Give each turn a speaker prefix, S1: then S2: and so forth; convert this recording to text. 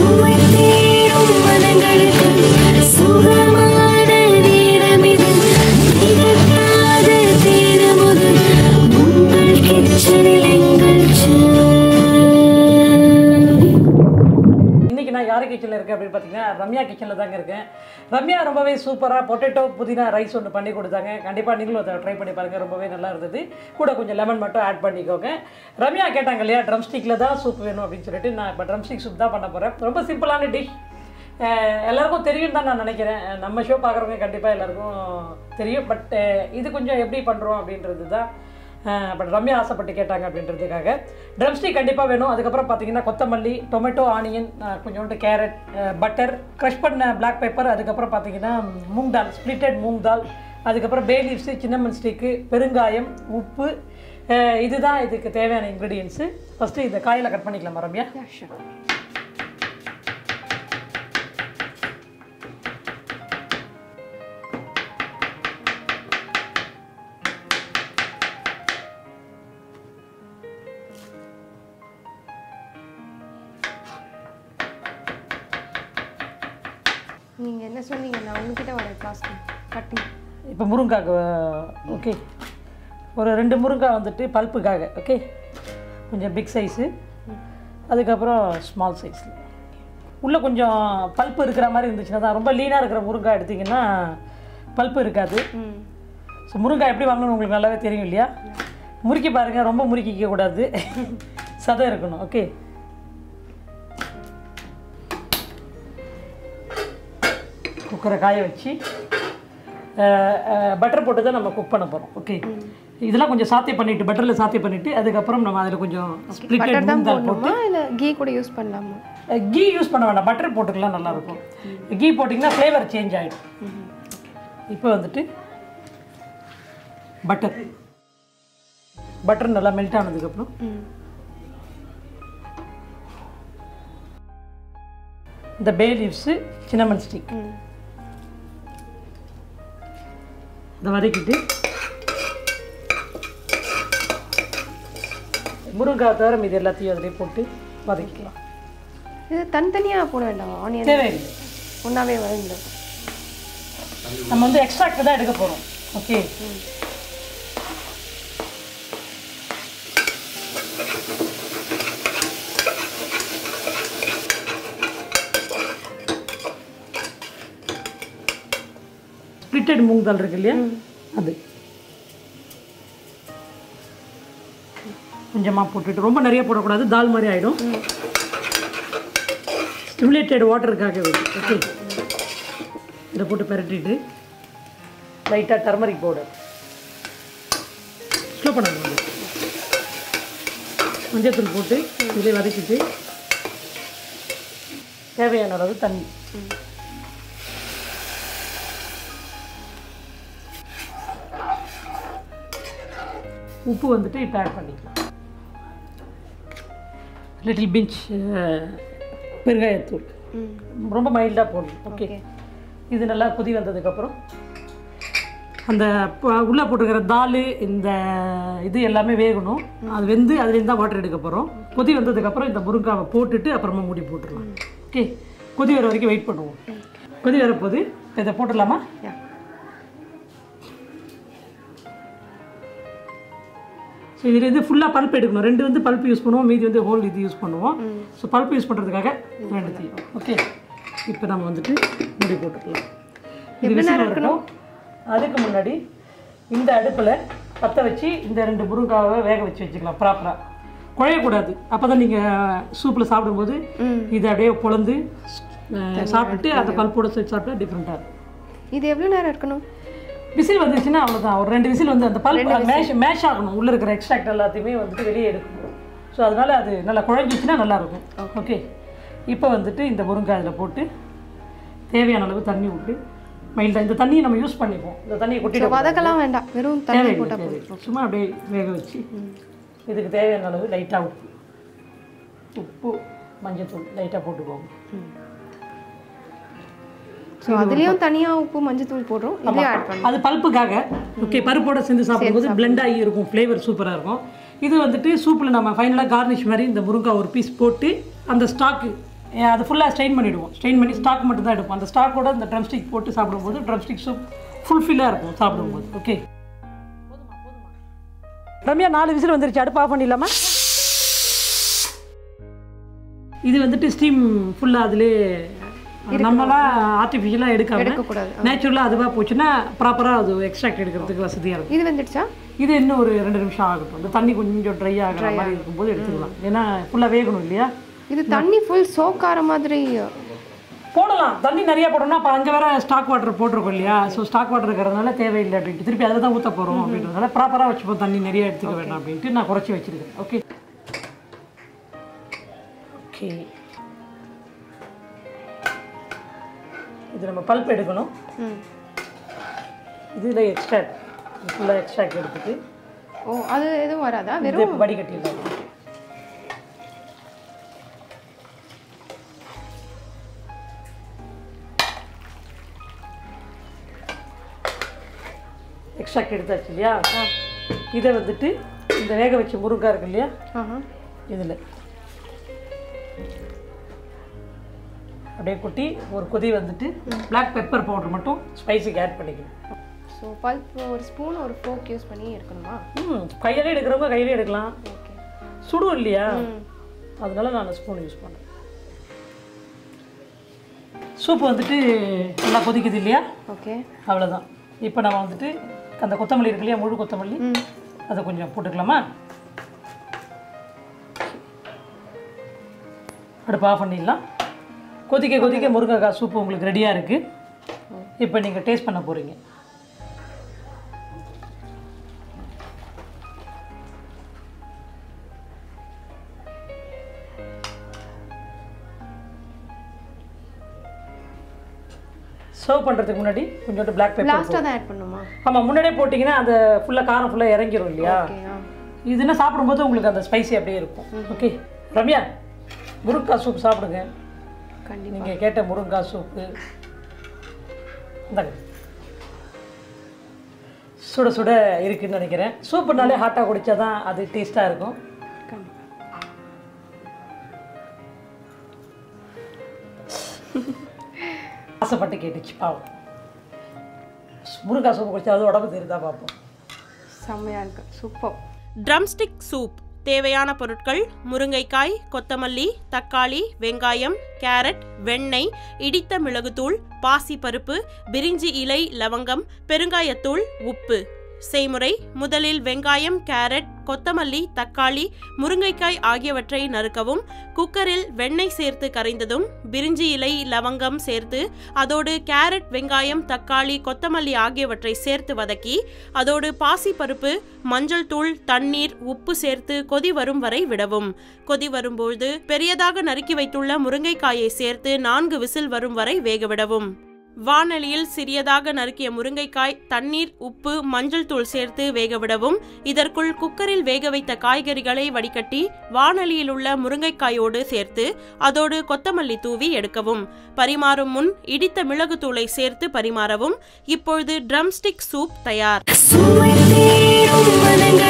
S1: சுவை தேடும் மனங்களுக்கு சுகமான நேரமிது திகட்டாத தேனமுது உங்கள் கிச்சனில் எங்கள் செல்லம்.
S2: இன்னைக்கு நான் யார் கிச்சனில் இருக்கேன் அப்படின்னு பார்த்தீங்கன்னா ரம்யா கிச்சனில் தாங்க இருக்கேன் ரம்யா ரொம்பவே சூப்பராக பொட்டேட்டோ புதினா ரைஸ் ஒன்று பண்ணி கொடுத்தாங்க கண்டிப்பாக நீங்களும் அதை ட்ரை பண்ணி பாருங்கள் ரொம்பவே நல்லா இருந்தது கூட கொஞ்சம் லெமன் மட்டும் ஆட் பண்ணிக்கோங்க ரம்யா கேட்டாங்க இல்லையா ட்ரம் ஸ்டிக்கில் தான் சூப் வேணும் அப்படின்னு சொல்லிட்டு நான் இப்போ ட்ரம் ஸ்டிக் சூப் தான் பண்ண போகிறேன் ரொம்ப சிம்பிளான டிஷ் எல்லாருக்கும் தெரியும் தான் நான் நினைக்கிறேன் அஹ் நம்ம ஷோ பார்க்குறவங்க கண்டிப்பாக எல்லாருக்கும் தெரியும் பட் இது கொஞ்சம் எப்படி பண்ணுறோம் அப்படின்றது தான் பட் ரம்யா ஆசைப்பட்டு கேட்டாங்க அப்படின்றதுக்காக ட்ரம்ஸ்டிக் கண்டிப்பாக வேணும் அதுக்கப்புறம் பார்த்தீங்கன்னா கொத்தமல்லி டொமேட்டோ ஆனியன் கொஞ்சோண்டு கேரட் பட்டர் க்ரஷ் பண்ண பிளாக் பெப்பர் அதுக்கப்புறம் பார்த்தீங்கன்னா மூங் தால் ஸ்ப்ளிட்டட் மூங் தால் அதுக்கப்புறம் பே லீவ்ஸு சின்னமன் ஸ்டிக்கு பெருங்காயம் உப்பு அஹ் இதுதான் இதுக்கு தேவையான இன்க்ரீடியன்ஸு ஃபஸ்ட்டு இந்த காயில் கட் பண்ணிக்கலாமா ரம்யா
S3: நீங்க என்ன சொன்னீங்க நான் உங்ககிட்ட வர கிளாஸ் கட்டிங்
S2: இப்போ முருங்காக்கு ஓகே ஒரு ரெண்டு முருங்காய் வந்துட்டு பல்ப்புக்காக ஓகே கொஞ்சம் பிக் சைஸு அதுக்கப்புறம் ஸ்மால் சைஸில் உள்ளே கொஞ்சம் பல்ப்பு இருக்கிற மாதிரி இருந்துச்சுன்னா தான் ரொம்ப லீனாக இருக்கிற முருங்காய் எடுத்திங்கன்னா பல்ப்பு இருக்காது
S3: ம்
S2: ஸோ முருங்காய் எப்படி வாங்கணும்னு உங்களுக்கு நல்லாவே தெரியும் இல்லையா முறுக்கி பாருங்கள் ரொம்ப முறுக்கிக்க கூடாது சதை இருக்கணும் ஓகே குக்கரை காய வச்சு பட்டர் போட்டு தான் நம்ம குக் பண்ண போகிறோம் ஓகே இதெல்லாம் கொஞ்சம் சாத்திய பண்ணிவிட்டு பட்டரில் சாத்திய பண்ணிவிட்டு அதுக்கப்புறம் நம்ம அதில் கொஞ்சம் ஸ்ப்ளிட்டட்
S3: பட்டர் தான்
S2: மூந்தால் போட்டு
S3: போடணுமா இல்லை கீ கூட யூஸ் பண்ணலாமா
S2: கீ யூஸ் பண்ண வேண்டாம் பட்டர் போட்டுக்கலாம் நல்லாயிருக்கும் கீ போட்டிங்கன்னா ஃப்ளேவர் சேஞ்ச் ஆகிடும் இப்போ வந்துட்டு பட்டர் பட்டர் நல்லா மெல்ட் ஆனதுக்கப்புறம்
S3: ம்
S2: இந்த பே லீவ்ஸு சின்னமன் ஸ்டிக்
S3: ம்
S2: இதை வதக்கிட்டு முருங்காய் தவிர இது எல்லாத்தையும் அதிலே போட்டு வதக்கிக்கலாம்
S3: இது தனித்தனியாக போட வேண்டாம் ஆனியன்
S2: தேவையில்லை
S3: ஒன்றாவே வதங்கிடும்
S2: நம்ம வந்து எக்ஸ்ட்ராக்ட் தான் எடுக்க போகிறோம் ஓகே ஸ்பிளிட்டட் மூங் தால் இருக்கு இல்லையா அது கொஞ்சமாக போட்டுட்டு ரொம்ப நிறைய போடக்கூடாது தால் மாதிரி ஆகிடும் ஸ்டிமுலேட்டட் வாட்டருக்காக ஓகே இதை போட்டு பெரட்டிட்டு லைட்டாக டர்மரிக் பவுடர் ஸ்லோ பண்ணணும் மஞ்சத்தூள் போட்டு இதை வதக்கிட்டு தேவையான அளவு தண்ணி உப்பு வந்துட்டு இப்போ ஆட் பண்ணிக்கலாம் லிட்டில் பிஞ்ச் பெருங்காயத்தூள்
S3: ம்
S2: ரொம்ப மைல்டாக போடணும் ஓகே
S3: ஓகே
S2: இது நல்லா கொதி வந்ததுக்கப்புறம் அந்த ப- உள்ளே போட்டிருக்கிற தால் இந்த இது எல்லாமே வேகணும் அது வெந்து அதுலேருந்து தான் வாட்டர் எடுக்க போகிறோம் கொதி வந்ததுக்கப்புறம் இந்த முருங்காவை போட்டுட்டு அப்புறமா மூடி போட்டுடலாம் ஓகே கொதி வர வரைக்கும் வெயிட் பண்ணுவோம் கொதி வரப்போது இப்போ இதை போட்டுடலாமா
S3: யா
S2: ஸோ இதில் இது ஃபுல்லாக பல்ப் எடுக்கணும் ரெண்டு வந்து பல்ப் யூஸ் பண்ணுவோம் மீதி வந்து ஹோல் இது யூஸ் பண்ணுவோம் ஸோ பல்ப் யூஸ் பண்ணுறதுக்காக ரெண்டுத்தையும் ஓகே இப்போ நம்ம வந்துட்டு மூடி போட்டுக்கலாம் இது விசில் வரட்டும் அதுக்கு முன்னாடி இந்த அடுப்பில் பற்ற வச்சு இந்த ரெண்டு முருங்காவை வேக வச்சு வச்சுக்கலாம் ப்ராப்பராக குழையக்கூடாது அப்போ தான் நீங்கள் சூப்பில் சாப்பிடும்போது இது அப்படியே பொழந்து அஹ், சாப்பிட்டுட்டு அந்த பல்போட சேர்த்து சாப்பிட்டா டிஃப்ரெண்ட்டாக இருக்கும்
S3: இது எவ்வளோ நேரம் இருக்கணும்
S2: விசில் வந்துச்சுன்னா அவ்வளோதான் ஒரு ரெண்டு விசில் வந்து அந்த பல்ப் மேஷ் மேஷ் ஆகணும் உள்ளே இருக்கிற எக்ஸ்ட்ராக்ட் எல்லாத்தையுமே வந்துட்டு வெளியே எடுக்கணும் ஸோ அதனால அது நல்லா குழஞ்சிச்சுன்னா நல்லாயிருக்கும் ஓகே இப்போ வந்துட்டு இந்த முருங்காய் அதில் போட்டு தேவையான அளவு தண்ணி விட்டு மைல்டாக இந்த தண்ணியை நம்ம யூஸ் பண்ணிப்போம் இந்த தண்ணியை கொட்டிட
S3: வதக்கலாம் வேண்டாம் வெறும் தண்ணி
S2: தேவையில்லை,
S3: போட்டால் போதும்
S2: தேவையில்லை. சும்மா அப்படியே வேக வச்சு இதுக்கு தேவையான அளவு லைட்டாக உப்பு உப்பு மஞ்சத்தூள் லைட்டாக போட்டுக்கோங்க
S3: ஸோ அதுலேயும் தனியாக உப்பு மஞ்சத்தூள் போடுறோம் இதுலேயும் ஆட் பண்ணணும்
S2: அது பல்ப்புக்காக ஓகே பருப்போட சேர்ந்து சாப்பிடும்போது blend ஆகி இருக்கும் ஃப்ளேவர் சூப்பராக இருக்கும் இது வந்துட்டு சூப்பில் நம்ம ஃபைனலாக கார்னிஷ் மாதிரி இந்த முருங்காய் ஒரு பீஸ் போட்டு அந்த ஸ்டாக்கு ஏன் அது ஃபுல்லாக ஸ்ட்ரெயின் பண்ணிவிடுவோம் ஸ்ட்ரெயின் பண்ணி ஸ்டாக் மட்டும் தான் எடுப்போம் அந்த ஸ்டாக்கோட அந்த ட்ரம் ஸ்டிக் போட்டு சாப்பிடும்போது ட்ரம் ஸ்டிக் சூப் ஃபுல்ஃபில்லாக இருக்கும் சாப்பிடும்போது ஓகே ரம்யா நாலு விசில் வந்துருச்சு அடுப்பு ஆஃப் பண்ணிடலாமா இது வந்துட்டு ஸ்டீம் ஃபுல்லாக அதிலே நம்மளாம் ஆர்டிஃபிஷியலாக எடுக்காம
S3: எடுக்கக்கூடாது.
S2: நேச்சுரலாக அதுவாக போச்சுன்னா ப்ராப்பராக அது எக்ஸ்ட்ராக்ட் எடுக்கிறதுக்கு வசதியாக இருக்கும்
S3: இது வந்துடுச்சா
S2: இது இன்னும் ஒரு ரெண்டு நிமிஷம் ஆகட்டும் இந்த தண்ணி கொஞ்சம் ட்ரை ஆகிற மாதிரி இருக்கும்போது எடுத்துக்கலாம் ஏன்னா ஃபுல்லாக வேகணும் இல்லையா
S3: இது தண்ணி ஃபுல் சோக் ஆகிற மாதிரி
S2: போடலாம் தண்ணி நிறைய போடணும்னா அப்போ அங்கே வேற ஸ்டாக் வாட்டர் போட்டிருக்கோம் இல்லையா ஸோ ஸ்டாக் வாட்டர் இருக்கிறதுனால தேவையில்லை அப்படின்ட்டு திருப்பி அதில் தான் ஊற்ற போகிறோம் அப்படின்றதுனால ப்ராப்பராக வச்சுப்போம் தண்ணி நிறைய எடுத்துக்க வேண்டாம் அப்படின்ட்டு நான் குறைச்சி வச்சிருக்கேன் ஓகே ஓகே இது நம்ம பல்ப் எடுக்கணும்
S3: ம்
S2: இதில் எக்ஸ்ட்ராக்ட் ஃபுல்லாக எக்ஸ்ட்ராக்ட் எடுத்துட்டு
S3: ஓ அது எதுவும் வராதா வெறும்
S2: இது வடிகட்டிடலாம் எக்ஸ்ட்ராக்ட் எடுத்தாச்சு இல்லையா இதை வந்துட்டு இந்த வேக வச்ச முருங்காய் இருக்கு இல்லையா
S3: ஆஹா
S2: இதில் அப்படியே கொட்டி ஒரு கொதி வந்துட்டு பிளாக் பெப்பர் பவுடர் மட்டும் ஸ்பைஸுக்கு ஆட் பண்ணிக்கணும்
S3: ஸோ பல்ப் ஒரு ஸ்பூன் ஒரு ஃபோக் யூஸ் பண்ணி எடுக்கணுமா
S2: ம் கையிலே எடுக்கிறவங்க கையிலே எடுக்கலாம்
S3: ஓகே
S2: சுடும் இல்லையா
S3: ம்
S2: அதனால நான் ஸ்பூன் யூஸ் பண்ணேன் சூப் வந்துட்டு நல்லா கொதிக்குது இல்லையா
S3: ஓகே
S2: அவ்வளோதான் இப்போ நம்ம வந்துட்டு அந்த கொத்தமல்லி இருக்கு இல்லையா முழு கொத்தமல்லி
S3: ம்
S2: அதை கொஞ்சம் போட்டுக்கலாமா அடுப்பு ஆஃப் பண்ணிடலாம் கொதிக்க கொதிக்க முருங்கைக்காய் சூப்பு உங்களுக்கு ரெடியாக இருக்குது இப்போ நீங்கள் டேஸ்ட் பண்ண போகிறீங்க சர்வ் பண்ணுறதுக்கு முன்னாடி கொஞ்சோண்டு பிளாக் பெப்பர்
S3: லாஸ்ட்டாக தான் ஆட் பண்ணுமா
S2: ஆமாம் முன்னாடியே போட்டிங்கன்னா அந்த ஃபுல்லாக காரம் ஃபுல்லாக இறங்கிரும் இல்லையா
S3: ஓகே ஆ
S2: இதுன்னா சாப்பிடும்போது உங்களுக்கு அந்த ஸ்பைசி அப்படியே இருக்கும் ஓகே ரம்யா முருங்கைக்காய் சூப் சாப்பிடுங்க
S3: கண்டிப்பாக
S2: நீங்கள் கேட்ட முருங்கைக்காய் சூப்பு இந்தாங்க சுட சுட இருக்குன்னு நினைக்கிறேன் சூப்புனாலே ஹாட்டாக குடித்தா தான் அது டேஸ்ட்டாக இருக்கும்
S3: கண்டிப்பாக
S2: ஆசைப்பட்டு கேட்டுச்சு பாவம் முருங்கைக்காய் சூப்பு குடிச்சா அது உடம்பு தெரியுதா பார்ப்போம்
S3: செம்மையாக இருக்கு சூப்பர்
S4: ட்ரம்ஸ்டிக் சூப் தேவையான பொருட்கள் முருங்கைக்காய் கொத்தமல்லி தக்காளி வெங்காயம் கேரட் வெண்ணெய் இடித்த மிளகுத்தூள் பாசிப்பருப்பு பிரிஞ்சி இலை லவங்கம் பெருங்காயத்தூள் உப்பு செய்முறை முதலில் வெங்காயம் கேரட் கொத்தமல்லி தக்காளி முருங்கைக்காய் ஆகியவற்றை நறுக்கவும் குக்கரில் வெண்ணெய் சேர்த்து கரைந்ததும் பிரிஞ்சி இலை லவங்கம் சேர்த்து அதோடு கேரட் வெங்காயம் தக்காளி கொத்தமல்லி ஆகியவற்றை சேர்த்து வதக்கி அதோடு பாசிப்பருப்பு மஞ்சள் தூள் தண்ணீர் உப்பு சேர்த்து கொதி வரும் வரை விடவும் கொதி வரும்போது பெரியதாக நறுக்கி வைத்துள்ள முருங்கைக்காயை சேர்த்து நான்கு விசில் வரும் வரை வேகவிடவும் வாணலியில் சிறியதாக நறுக்கிய முருங்கைக்காய் தண்ணீர் உப்பு மஞ்சள் தூள் சேர்த்து வேகவிடவும் இதற்குள் குக்கரில் வேக வைத்த காய்கறிகளை வடிகட்டி வாணலியில் உள்ள முருங்கைக்காயோடு சேர்த்து அதோடு கொத்தமல்லி தூவி எடுக்கவும் பரிமாறும் முன் இடித்த மிளகுத்தூளை சேர்த்து பரிமாறவும் இப்பொழுது ட்ரம்ஸ்டிக் சூப் தயார்
S1: சுவை தேடும் மனங்கள்